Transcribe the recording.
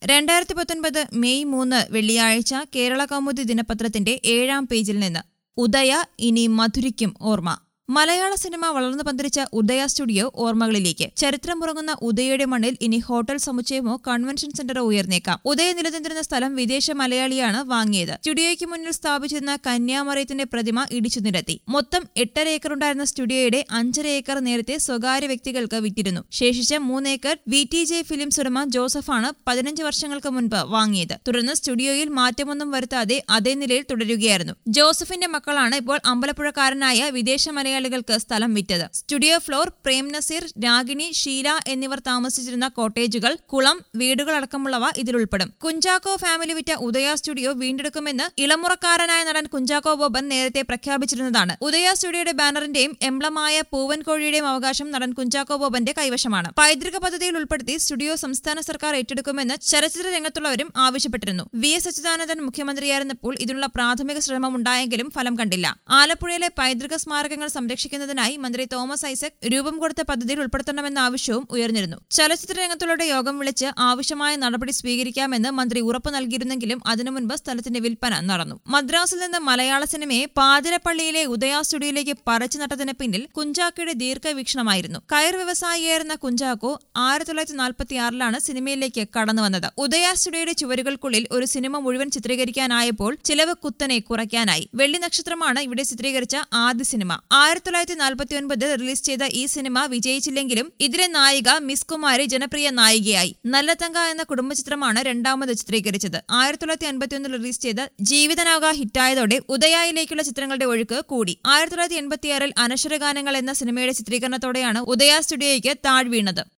രണ്ടായിരത്തി പത്തൊൻപത് മെയ് മൂന്ന് വെള്ളിയാഴ്ച കേരള കൗമുദി ദിനപത്രത്തിന്റെ ഏഴാം പേജിൽ നിന്ന് ഉദയ ഇനി മധുരിക്കും ഓർമ്മ മലയാള സിനിമ വളർന്നു പന്തലിച്ച ഉദയ സ്റ്റുഡിയോ ഓർമ്മകളിലേക്ക് ചരിത്രമുറങ്ങുന്ന ഉദയയുടെ മണ്ണിൽ ഇനി ഹോട്ടൽ സമുച്ചയമോ കൺവെൻഷൻ സെന്ററോ ഉയർന്നേക്കാം ഉദയ നിലനിന്നിരുന്ന സ്ഥലം വിദേശ മലയാളിയാണ് വാങ്ങിയത് സ്റ്റുഡിയോയ്ക്ക് മുന്നിൽ സ്ഥാപിച്ചിരുന്ന കന്യാമറയത്തിന്റെ പ്രതിമ ഇടിച്ചു നിരത്തി മൊത്തം എട്ടര ഏക്കർ ഉണ്ടായിരുന്ന സ്റ്റുഡിയോയുടെ അഞ്ചര ഏക്കർ നേരത്തെ സ്വകാര്യ വ്യക്തികൾക്ക് വിറ്റിരുന്നു ശേഷിച്ച മൂന്ന് acre V T J films ഉടമ ജോസഫാണ് പതിനഞ്ച് വർഷങ്ങൾക്ക് മുൻപ് വാങ്ങിയത് തുടർന്ന് സ്റ്റുഡിയോയിൽ മാറ്റമൊന്നും വരുത്താതെ അതേ നിലയിൽ തുടരുകയായിരുന്നു ജോസഫിന്റെ മക്കളാണ് ഇപ്പോൾ അമ്പലപ്പുഴക്കാരനായ വിദേശ മലയാളികൾക്ക് സ്ഥലം വിറ്റത് സ്റ്റുഡിയോ ഫ്ലോർ പ്രേം നസീർ രാഗിണി ഷീല എന്നിവർ താമസിച്ചിരുന്ന കോട്ടേജുകൾ കുളം വീടുകളടക്കമുള്ളവ ഇതിലുൾപ്പെടും കുഞ്ചാക്കോ ഫാമിലി വിറ്റ ഉദയ സ്റ്റുഡിയോ വീണ്ടെടുക്കുമെന്ന് ഇളമുറക്കാരനായ നടൻ കുഞ്ചാക്കോ ബോബൻ നേരത്തെ പ്രഖ്യാപിച്ചിരുന്നതാണ് ഉദയ സ്റ്റുഡിയോയുടെ ബാനറിന്റെയും എംബ്ലമായ പൂവൻ കോഴിയുടെയും അവകാശം നടൻ കുഞ്ചാക്കോ ബോബന്റെ കൈവശമാണ് പൈതൃക പദ്ധതിയിൽ ഉൾപ്പെടുത്തി സ്റ്റുഡിയോ സംസ്ഥാന സർക്കാർ ഏറ്റെടുക്കുമെന്ന് ചലച്ചിത്ര രംഗത്തുള്ളവരും ആവശ്യപ്പെട്ടിരുന്നു വി എസ് അച്യുതാനന്ദൻ മുഖ്യമന്ത്രിയായിരുന്നപ്പോൾ ഇതിനുള്ള പ്രാഥമിക ശ്രമം ഉണ്ടായെങ്കിലും ഫലം കണ്ടില്ല ആലപ്പുഴയിലെ പൈതൃക സ്മാരകങ്ങൾ സംരക്ഷിക്കുന്നതിനായി മന്ത്രി തോമസ് ഐസക് രൂപം കൊടുത്ത പദ്ധതിയിൽ ഉൾപ്പെടുത്തണമെന്ന ആവശ്യവും ഉയർന്നിരുന്നു ചലച്ചിത്ര രംഗത്തുള്ളവരുടെ യോഗം വിളിച്ച് ആവശ്യമായ നടപടി സ്വീകരിക്കാമെന്ന് മന്ത്രി ഉറപ്പു നൽകിയിരുന്നെങ്കിലും അതിനു മുൻപ് സ്ഥലത്തിന്റെ വിൽപ്പന നടന്നു മദ്രാസിൽ നിന്ന് മലയാള സിനിമയെ പാതിരപ്പള്ളിയിലെ ഉദയ സ്റ്റുഡിയോയിലേക്ക് പറിച്ചു നട്ടതിന് പിന്നിൽ കുഞ്ചാക്കയുടെ ദീർഘവീക്ഷണമായിരുന്നു കയർ വ്യവസായിയായിരുന്ന കുഞ്ചാക്കോ ആയിരത്തി തൊള്ളായിരത്തി നാൽപ്പത്തി ആറിലാണ് സിനിമയിലേക്ക് കടന്നു വന്നത് ഉദയ സ്റ്റുഡിയോയുടെ ചുവരുകൾക്കുള്ളിൽ ഒരു സിനിമ മുഴുവൻ ചിത്രീകരിക്കാനായപ്പോൾ ചിലവ് കുത്തനെ കുറയ്ക്കാനായി വെള്ളി നക്ഷത്രമാണ് ഇവിടെ ചിത്രീകരിച്ച ആദ്യ സിനിമ ആയിരത്തി തൊള്ളായിരത്തി നാൽപ്പത്തി ഒൻപതിൽ റിലീസ് ചെയ്ത ഈ സിനിമ വിജയിച്ചില്ലെങ്കിലും ഇതിലെ നായിക മിസ് കുമാരി ജനപ്രിയ നായികയായി നല്ല തങ്ക എന്ന കുടുംബചിത്രമാണ് രണ്ടാമത് ചിത്രീകരിച്ചത് ആയിരത്തി തൊള്ളായിരത്തി അൻപത്തിയൊന്നിൽ റിലീസ് ചെയ്ത ജീവിതനൗക ഹിറ്റായതോടെ ഉദയായിലേക്കുള്ള ചിത്രങ്ങളുടെ ഒഴുക്ക് കൂടി ആയിരത്തി തൊള്ളായിരത്തി എൺപത്തിയാറിൽ അനശ്വരഗാനങ്ങൾ എന്ന സിനിമയുടെ ചിത്രീകരണത്തോടെയാണ് ഉദയ സ്റ്റുഡിയോയ്ക്ക് താഴ്വീണത്